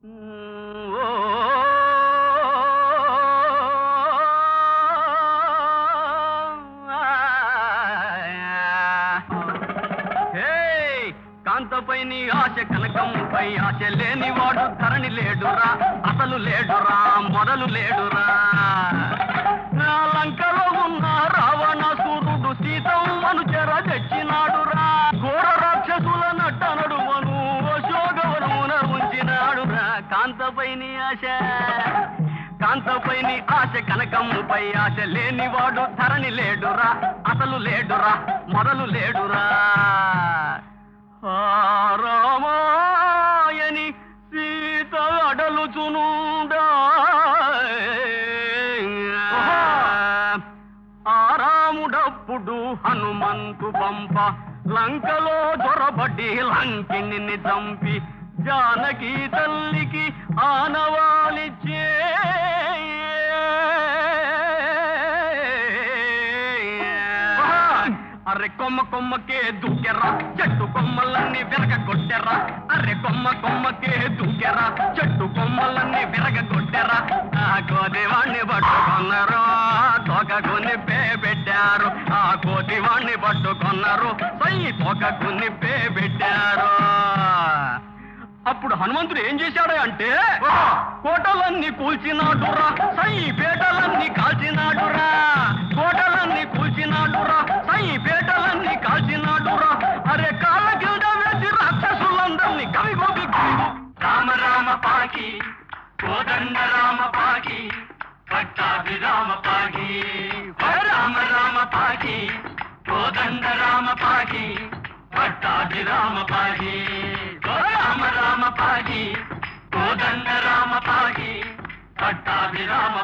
కాంతపై నీ ఆశ కనకంపై ఆశ లేనివాడు ధరణి లేడురా అసలు లేడురా మొదలు లేడురా నా లంకలో ఉన్న రావణాసురుడు సీతమ్మను చెర తెచ్చినాడురా ఘోర రాక్షసుల నట్టనడు మను అశోకవనమున ఉంచినాడురా కాంతపై నీ ఆశ కాంతపై నీ ఆశ కనకమ్ముపై ఆశ లేనివాడు ధరణి లేడురా అసలు లేడురా మొదలు లేడురా ఆ రామాయని సీత అడలుచునుండా ఆరాముడప్పుడు హనుమంతు పంప లంకలో దొరబడి లంకిని చంపి జానకి తల్లికి ఆనవాలిచ్చే అర్రె కొమ్మ కొమ్మకే దూకెర్రా చెట్టు కొమ్మలన్నీ విరగ కొట్టెర్రా అర్రె కొమ్మ కొమ్మకే దూకెర్రా చెట్టు కొమ్మలన్నీ విరగ కొట్టెర్రా ఆ కోతివాణ్ణి పట్టుకున్నారు తోకకు నిప్పే పెట్టారు ఆ కోతివాణ్ణి పట్టుకున్నారు పై తోకకు నిప్పే పెట్టారు అప్పుడు హనుమంతుడు ఏం చేశాడు అంటే కోటలన్నీ కూల్చినాడురా సై పేటలన్నీ కాల్చినాడురా కోటలన్నీ కూల్చినాడురా సై పేటలన్నీ కాల్చినాడురా అరే కాళ్ళ కింద వేసి రాక్షసులందరినీ కవిగోపి రామ రామ పాకి కోదండ రామ పాకి పట్టాభి రామ పాకి రామ రామ పాకి కోదండ రామ పాకి పట్టాభి రామ పాకి రామ రామ పాకి కోదండ రామ పాకి పట్టాభి రామ